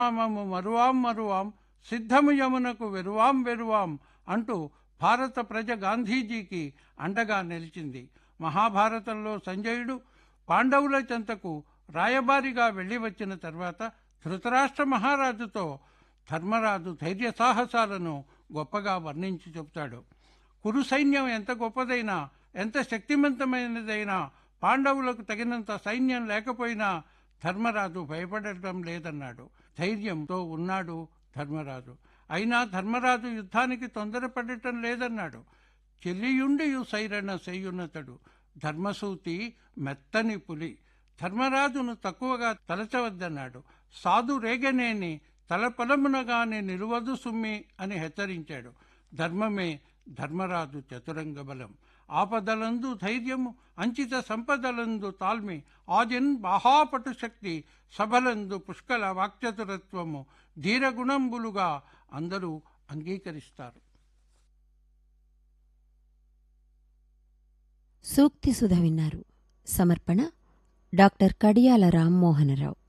నామము మరువాం మరువాం సిద్ధము యమునకు వెరువాం వెరువాం అంటూ భారత ప్రజ గాంధీజీకి అండగా నిలిచింది మహాభారతంలో సంజయుడు పాండవుల చెంతకు రాయబారిగా వెళ్ళి వచ్చిన తర్వాత ధృతరాష్ట్ర మహారాజుతో ధర్మరాజు ధైర్య సాహసాలను గొప్పగా వర్ణించి చెబుతాడు కురు సైన్యం ఎంత గొప్పదైనా ఎంత శక్తివంతమైనదైనా పాండవులకు తగినంత సైన్యం లేకపోయినా ధర్మరాజు భయపడటం లేదన్నాడు ధైర్యంతో ఉన్నాడు ధర్మరాజు అయినా ధర్మరాజు యుద్ధానికి తొందరపడటం లేదన్నాడు చెల్లియుండియు సైరణ సెయ్యునతడు ధర్మసూతి మెత్తని పులి ధర్మరాజును తక్కువగా తలచవద్దన్నాడు సాధు రేగనేని తలపలమునగానే నిలువదు సుమ్మి అని హెచ్చరించాడు ధర్మమే ధర్మరాజు చతురంగ బలం ఆపదలందు ధైర్యము అంచిత సంపదలందు తాల్మి ఆజన్ మహాపటు శక్తి సభలందు పుష్కల వాక్చతురత్వము ధీరగుణంబులుగా అందరూ అంగీకరిస్తారు సూక్తి సుధ విన్నారు సమర్పణ డాక్టర్ కడియాల రామ్మోహనరావు